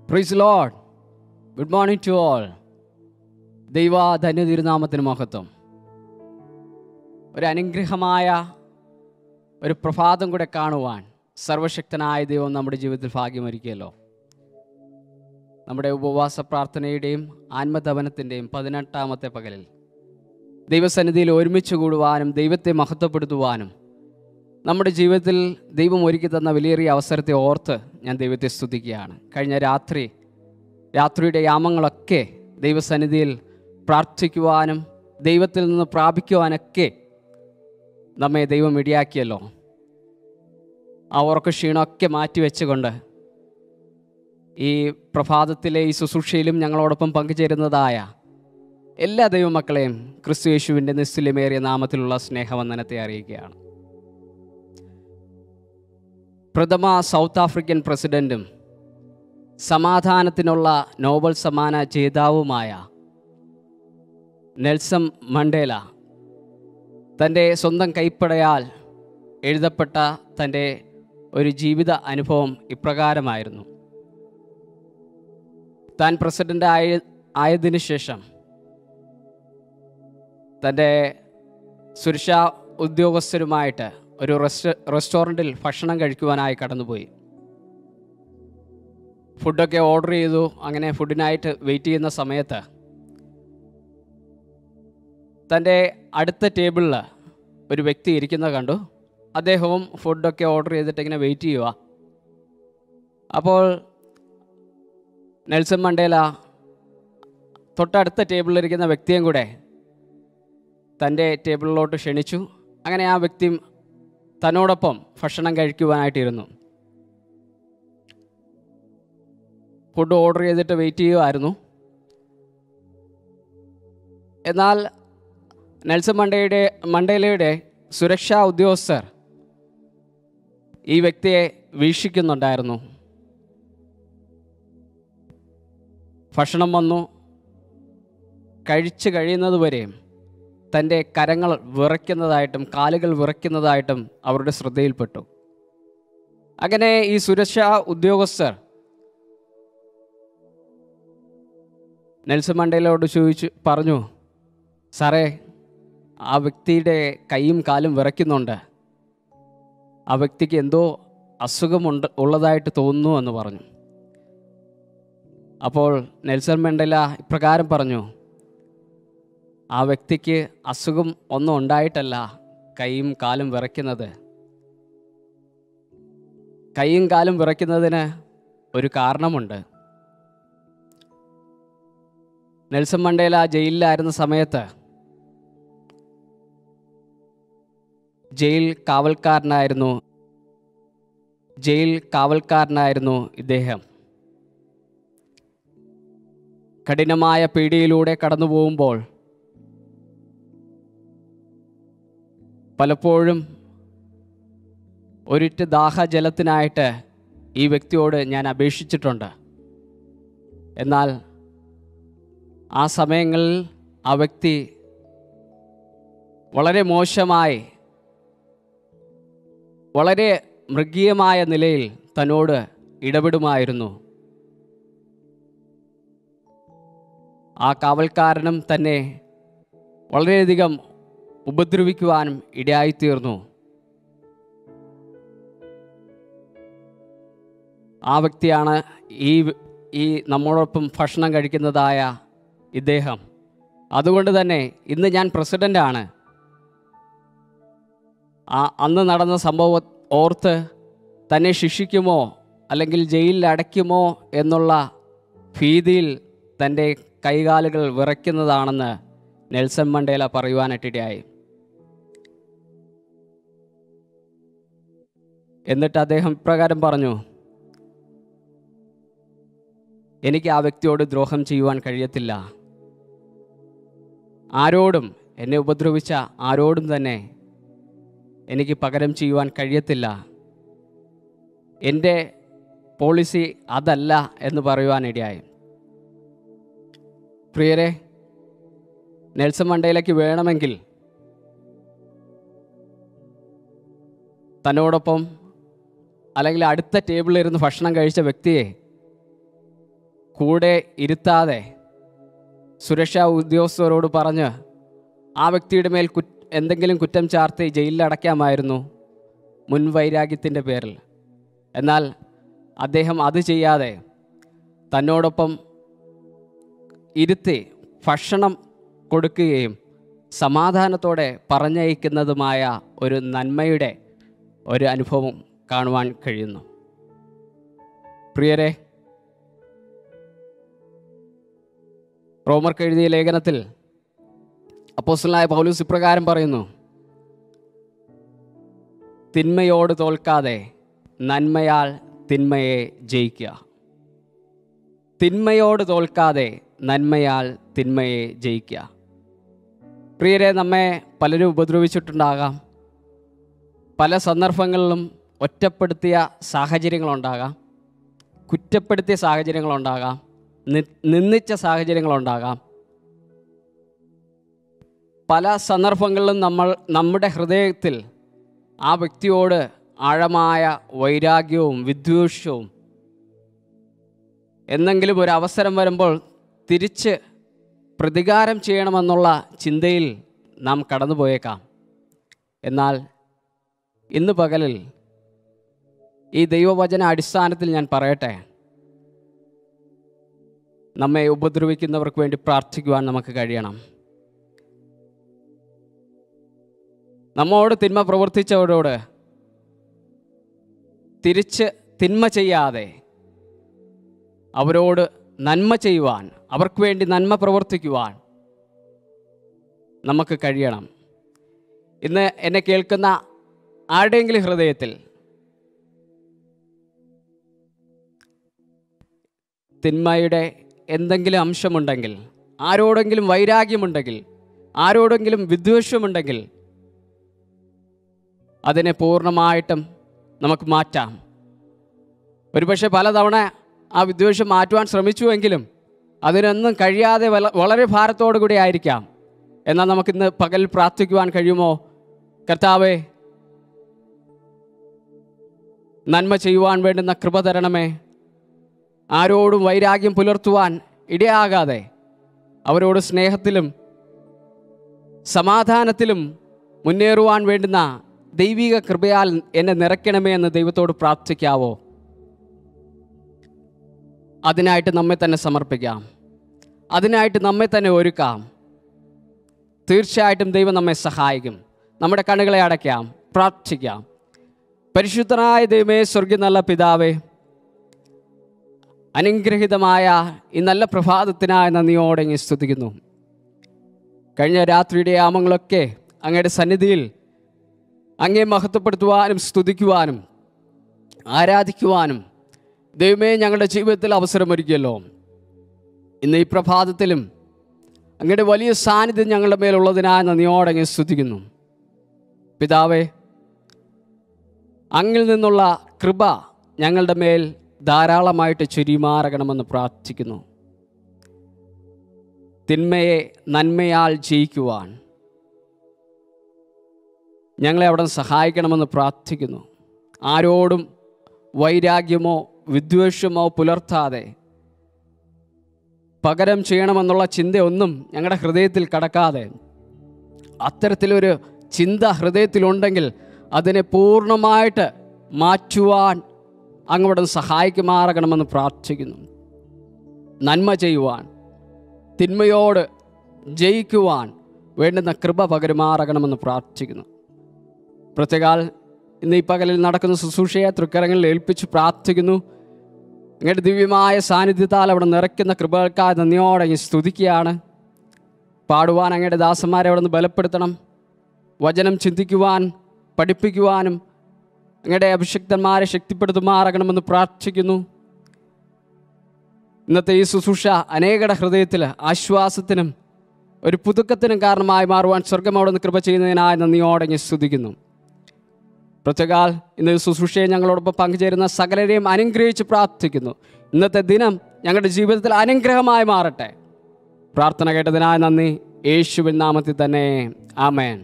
പ്രീസ് Lord good morning to all ദൈവ ധന്യതിരുനാമത്തിന് മഹത്വം ഒരു അനുഗ്രഹമായ ഒരു പ്രഭാതം കൂടെ കാണുവാൻ സർവശക്തനായ ദൈവം നമ്മുടെ ജീവിതത്തിൽ ഭാഗ്യമൊരുക്കിയല്ലോ നമ്മുടെ ഉപവാസ പ്രാർത്ഥനയുടെയും ആത്മതപനത്തിൻ്റെയും പതിനെട്ടാമത്തെ പകലിൽ ദൈവസന്നിധിയിൽ ഒരുമിച്ച് കൂടുവാനും ദൈവത്തെ മഹത്വപ്പെടുത്തുവാനും നമ്മുടെ ജീവിതത്തിൽ ദൈവം ഒരുക്കി തന്ന വിലയേറിയ അവസരത്തെ ഓർത്ത് ഞാൻ ദൈവത്തെ സ്തുതിക്കുകയാണ് കഴിഞ്ഞ രാത്രി രാത്രിയുടെ യാമങ്ങളൊക്കെ ദൈവസന്നിധിയിൽ പ്രാർത്ഥിക്കുവാനും ദൈവത്തിൽ നിന്ന് പ്രാപിക്കുവാനൊക്കെ നമ്മെ ദൈവം ഇടിയാക്കിയല്ലോ ആ ഉറക്ക ക്ഷീണമൊക്കെ മാറ്റിവെച്ചുകൊണ്ട് ഈ പ്രഭാതത്തിലെ ഈ ശുശ്രൂഷയിലും ഞങ്ങളോടൊപ്പം പങ്കുചേരുന്നതായ എല്ലാ ദൈവമക്കളെയും ക്രിസ്തു യേശുവിൻ്റെ നിസ്തുല്യമേറിയ നാമത്തിലുള്ള സ്നേഹവന്ദനത്തെ അറിയിക്കുകയാണ് പ്രഥമ സൗത്ത് ആഫ്രിക്കൻ പ്രസിഡൻറ്റും സമാധാനത്തിനുള്ള നോബൽ സമ്മാന ജേതാവുമായ നെൽസം മണ്ടേല തൻ്റെ സ്വന്തം കൈപ്പടയാൽ എഴുതപ്പെട്ട തൻ്റെ ഒരു ജീവിത അനുഭവം ഇപ്രകാരമായിരുന്നു താൻ പ്രസിഡൻ്റ് ആയ ആയതിനു ശേഷം തൻ്റെ സുരക്ഷാ ഉദ്യോഗസ്ഥരുമായിട്ട് ഒരു റെസ്റ്റ റെസ്റ്റോറൻറ്റിൽ ഭക്ഷണം കഴിക്കുവാനായി കടന്നുപോയി ഫുഡൊക്കെ ഓർഡർ ചെയ്തു അങ്ങനെ ഫുഡിനായിട്ട് വെയിറ്റ് ചെയ്യുന്ന സമയത്ത് തൻ്റെ അടുത്ത ടേബിളിൽ ഒരു വ്യക്തി ഇരിക്കുന്നത് കണ്ടു അദ്ദേഹവും ഫുഡൊക്കെ ഓർഡർ ചെയ്തിട്ട് ഇങ്ങനെ വെയിറ്റ് ചെയ്യുക അപ്പോൾ നെൽസൺ മണ്ടേല തൊട്ടടുത്ത ടേബിളിലിരിക്കുന്ന വ്യക്തിയും കൂടെ തൻ്റെ ടേബിളിലോട്ട് ക്ഷണിച്ചു അങ്ങനെ ആ വ്യക്തിയും തന്നോടൊപ്പം ഭക്ഷണം കഴിക്കുവാനായിട്ടിരുന്നു ഫുഡ് ഓർഡർ ചെയ്തിട്ട് വെയിറ്റ് ചെയ്യുമായിരുന്നു എന്നാൽ നെൽസൺ മണ്ടയുടെ മണ്ടേലയുടെ സുരക്ഷാ ഉദ്യോഗസ്ഥർ ഈ വ്യക്തിയെ വീക്ഷിക്കുന്നുണ്ടായിരുന്നു ഭക്ഷണം വന്നു കഴിച്ചു കഴിയുന്നത് വരെയും തൻ്റെ കരങ്ങൾ വിറയ്ക്കുന്നതായിട്ടും കാലുകൾ വിറയ്ക്കുന്നതായിട്ടും അവരുടെ ശ്രദ്ധയിൽപ്പെട്ടു അങ്ങനെ ഈ സുരക്ഷാ ഉദ്യോഗസ്ഥർ നെൽസൺ മണ്ടേലയോട് ചോദിച്ചു പറഞ്ഞു സാറേ ആ വ്യക്തിയുടെ കൈയും കാലും വിറയ്ക്കുന്നുണ്ട് ആ വ്യക്തിക്ക് എന്തോ അസുഖമുണ്ട് ഉള്ളതായിട്ട് തോന്നുന്നു എന്ന് പറഞ്ഞു അപ്പോൾ നെൽസൺ മണ്ടേല ഇപ്രകാരം പറഞ്ഞു ആ വ്യക്തിക്ക് അസുഖം ഒന്നും ഉണ്ടായിട്ടല്ല കൈയും കാലും വിറയ്ക്കുന്നത് കൈയും കാലും വിറയ്ക്കുന്നതിന് ഒരു കാരണമുണ്ട് നെൽസൺ മണ്ടേല ജയിലിലായിരുന്ന സമയത്ത് ജയിൽ കാവൽക്കാരനായിരുന്നു ജയിൽ കാവൽക്കാരനായിരുന്നു ഇദ്ദേഹം കഠിനമായ പീഡിയിലൂടെ കടന്നു പോകുമ്പോൾ പലപ്പോഴും ഒരിറ്റ് ദാഹജലത്തിനായിട്ട് ഈ വ്യക്തിയോട് ഞാൻ അപേക്ഷിച്ചിട്ടുണ്ട് എന്നാൽ ആ സമയങ്ങളിൽ ആ വ്യക്തി വളരെ മോശമായി വളരെ മൃഗീയമായ നിലയിൽ തന്നോട് ഇടപെടുമായിരുന്നു ആ കാവൽക്കാരനും തന്നെ വളരെയധികം ഉപദ്രവിക്കുവാനും ഇടയായിത്തീർന്നു ആ വ്യക്തിയാണ് ഈ ഈ നമ്മളോടൊപ്പം ഭക്ഷണം കഴിക്കുന്നതായ ഇദ്ദേഹം അതുകൊണ്ട് തന്നെ ഇന്ന് ഞാൻ പ്രസിഡൻ്റാണ് ആ അന്ന് നടന്ന സംഭവം ഓർത്ത് തന്നെ ശിക്ഷിക്കുമോ അല്ലെങ്കിൽ ജയിലിൽ അടയ്ക്കുമോ എന്നുള്ള ഭീതിയിൽ തൻ്റെ കൈകാലുകൾ വിറയ്ക്കുന്നതാണെന്ന് നെൽസൺ മണ്ടേല പറയുവാനായിട്ടിടയായി എന്നിട്ട് അദ്ദേഹം ഇപ്രകാരം പറഞ്ഞു എനിക്ക് ആ വ്യക്തിയോട് ദ്രോഹം ചെയ്യുവാൻ കഴിയത്തില്ല ആരോടും എന്നെ ഉപദ്രവിച്ച ആരോടും തന്നെ എനിക്ക് പകരം ചെയ്യുവാൻ കഴിയത്തില്ല എൻ്റെ പോളിസി അതല്ല എന്ന് പറയുവാനിടയായി പ്രിയരെ നെൽസൺ മണ്ടയിലേക്ക് വേണമെങ്കിൽ തന്നോടൊപ്പം അല്ലെങ്കിൽ അടുത്ത ടേബിളിൽ ഇരുന്ന് ഭക്ഷണം കഴിച്ച വ്യക്തിയെ കൂടെ ഇരുത്താതെ സുരക്ഷാ ഉദ്യോഗസ്ഥരോട് പറഞ്ഞ് ആ വ്യക്തിയുടെ മേൽ കു എന്തെങ്കിലും കുറ്റം ചാർത്തി ജയിലിൽ അടയ്ക്കാമായിരുന്നു മുൻവൈരാഗ്യത്തിൻ്റെ പേരിൽ എന്നാൽ അദ്ദേഹം അത് ചെയ്യാതെ തന്നോടൊപ്പം ഇരുത്തി ഭക്ഷണം കൊടുക്കുകയും സമാധാനത്തോടെ പറഞ്ഞയക്കുന്നതുമായ ഒരു നന്മയുടെ ഒരു അനുഭവം കാണുവാൻ കഴിയുന്നു പ്രിയരെ റോമർക്ക് എഴുതിയ ലേഖനത്തിൽ അപ്പോസ്റ്റലായ പൗലൂസ് ഇപ്രകാരം പറയുന്നു തിന്മയോട് തോൽക്കാതെ നന്മയാൽ തിന്മയെ ജയിക്കുക തിന്മയോട് തോൽക്കാതെ നന്മയാൽ തിന്മയെ ജയിക്കുക പ്രിയരെ നമ്മെ പലരും ഉപദ്രവിച്ചിട്ടുണ്ടാകാം പല സന്ദർഭങ്ങളിലും ഒറ്റപ്പെടുത്തിയ സാഹചര്യങ്ങളുണ്ടാകാം കുറ്റപ്പെടുത്തിയ സാഹചര്യങ്ങളുണ്ടാകാം നി- നിന്ദിച്ച സാഹചര്യങ്ങളുണ്ടാകാം പല സന്ദർഭങ്ങളിലും നമ്മൾ നമ്മുടെ ഹൃദയത്തിൽ ആ വ്യക്തിയോട് ആഴമായ വൈരാഗ്യവും വിദ്വേഷവും എന്നെങ്കിലും ഒരു അവസരം വരുമ്പോൾ തിരിച്ച് പ്രതികാരം ചെയ്യണമെന്നുള്ള ചിന്തയിൽ നാം കടന്നുപോയേക്കാം എന്നാൽ ഇന്ന് പകലിൽ ഈ ദൈവവചന അടിസ്ഥാനത്തിൽ ഞാൻ പറയട്ടെ നമ്മെ ഉപദ്രവിക്കുന്നവർക്ക് വേണ്ടി പ്രാർത്ഥിക്കുവാൻ നമുക്ക് കഴിയണം നമ്മോട് തിന്മ പ്രവർത്തിച്ചവരോട് തിരിച്ച് തിന്മ ചെയ്യാതെ അവരോട് നന്മ ചെയ്യുവാൻ അവർക്ക് വേണ്ടി നന്മ പ്രവർത്തിക്കുവാൻ നമുക്ക് കഴിയണം ഇന്ന് എന്നെ കേൾക്കുന്ന ആരുടെയെങ്കിലും ഹൃദയത്തിൽ തിന്മയുടെ എന്തെങ്കിലും അംശമുണ്ടെങ്കിൽ ആരോടെങ്കിലും വൈരാഗ്യമുണ്ടെങ്കിൽ ആരോടെങ്കിലും വിദ്വേഷമുണ്ടെങ്കിൽ അതിനെ പൂർണ്ണമായിട്ടും നമുക്ക് മാറ്റാം ഒരുപക്ഷെ പലതവണ ആ വിദ്വേഷം മാറ്റുവാൻ ശ്രമിച്ചുവെങ്കിലും അതിനൊന്നും കഴിയാതെ വല വളരെ ഭാരത്തോടു കൂടി ആയിരിക്കാം എന്നാൽ നമുക്കിന്ന് പകൽ പ്രാർത്ഥിക്കുവാൻ കഴിയുമോ കർത്താവേ നന്മ ചെയ്യുവാൻ വേണ്ടുന്ന കൃപ തരണമേ ആരോടും വൈരാഗ്യം പുലർത്തുവാൻ ഇടയാകാതെ അവരോട് സ്നേഹത്തിലും സമാധാനത്തിലും മുന്നേറുവാൻ വേണ്ടുന്ന ദൈവിക കൃപയാൽ എന്നെ നിറയ്ക്കണമേ എന്ന് ദൈവത്തോട് പ്രാർത്ഥിക്കാവോ അതിനായിട്ട് നമ്മെ തന്നെ സമർപ്പിക്കാം അതിനായിട്ട് നമ്മെ തന്നെ ഒരുക്കാം തീർച്ചയായിട്ടും ദൈവം നമ്മെ സഹായിക്കും നമ്മുടെ കണ്ണുകളെ അടയ്ക്കാം പ്രാർത്ഥിക്കാം പരിശുദ്ധനായ ദൈവമേ സ്വർഗീയ നല്ല പിതാവേ അനുഗ്രഹിതമായ ഈ നല്ല പ്രഭാതത്തിനായി നന്ദിയോടെ ഇങ്ങ് സ്തുതിക്കുന്നു കഴിഞ്ഞ രാത്രിയുടെ യാമങ്ങളൊക്കെ അങ്ങയുടെ സന്നിധിയിൽ അങ്ങേ മഹത്വപ്പെടുത്തുവാനും സ്തുതിക്കുവാനും ആരാധിക്കുവാനും ദൈവമേ ഞങ്ങളുടെ ജീവിതത്തിൽ അവസരമൊരുക്കിയല്ലോ ഇന്ന് ഈ പ്രഭാതത്തിലും അങ്ങയുടെ വലിയ സാന്നിധ്യം ഞങ്ങളുടെ മേലുള്ളതിനായി നന്ദിയോടെ അങ്ങ് സ്തുതിക്കുന്നു പിതാവേ അങ്ങിൽ നിന്നുള്ള കൃപ ഞങ്ങളുടെ മേൽ ധാരാളമായിട്ട് ചുരിമാറകണമെന്ന് പ്രാർത്ഥിക്കുന്നു തിന്മയെ നന്മയാൽ ജയിക്കുവാൻ ഞങ്ങളെ അവിടെ സഹായിക്കണമെന്ന് പ്രാർത്ഥിക്കുന്നു ആരോടും വൈരാഗ്യമോ വിദ്വേഷമോ പുലർത്താതെ പകരം ചെയ്യണമെന്നുള്ള ചിന്തയൊന്നും ഞങ്ങളുടെ ഹൃദയത്തിൽ കടക്കാതെ അത്തരത്തിലൊരു ചിന്ത ഹൃദയത്തിലുണ്ടെങ്കിൽ അതിനെ പൂർണ്ണമായിട്ട് മാറ്റുവാൻ അങ്ങോട്ട് സഹായിക്കുമാറകണമെന്ന് പ്രാർത്ഥിക്കുന്നു നന്മ ചെയ്യുവാൻ തിന്മയോട് ജയിക്കുവാൻ വേണ്ടുന്ന കൃപ പകരുമാറകണമെന്ന് പ്രാർത്ഥിക്കുന്നു പ്രത്യേകാൽ ഇന്ന് ഈ പകലിൽ നടക്കുന്ന ശുശ്രൂഷയെ തൃക്കരങ്ങളിൽ ഏൽപ്പിച്ച് പ്രാർത്ഥിക്കുന്നു അങ്ങയുടെ ദിവ്യമായ സാന്നിധ്യത്താൽ അവിടെ നിറയ്ക്കുന്ന കൃപകൾക്കായി നന്ദിയോടെ അങ്ങ് സ്തുതിക്കുകയാണ് പാടുവാൻ അങ്ങയുടെ ദാസന്മാരെ അവിടെ നിന്ന് ബലപ്പെടുത്തണം വചനം ചിന്തിക്കുവാൻ പഠിപ്പിക്കുവാനും അങ്ങയുടെ അഭിഷിക്തന്മാരെ ശക്തിപ്പെടുത്തുമാറാകണമെന്ന് പ്രാർത്ഥിക്കുന്നു ഇന്നത്തെ ഈ ശുശ്രൂഷ അനേകരുടെ ഹൃദയത്തിൽ ആശ്വാസത്തിനും ഒരു പുതുക്കത്തിനും കാരണമായി മാറുവാൻ സ്വർഗം അവിടെ നിന്ന് കൃപ ചെയ്യുന്നതിനായി നന്ദിയോടെ ഞാൻ സ്തുതിക്കുന്നു പ്രത്യേകാൽ ഇന്ന് ഈ ശുശ്രൂഷയെ ഞങ്ങളോടൊപ്പം പങ്കുചേരുന്ന സകലരെയും അനുഗ്രഹിച്ച് പ്രാർത്ഥിക്കുന്നു ഇന്നത്തെ ദിനം ഞങ്ങളുടെ ജീവിതത്തിൽ അനുഗ്രഹമായി മാറട്ടെ പ്രാർത്ഥന കേട്ടതിനായി നന്ദി യേശുവിൻ നാമത്തിൽ തന്നെ ആമേൻ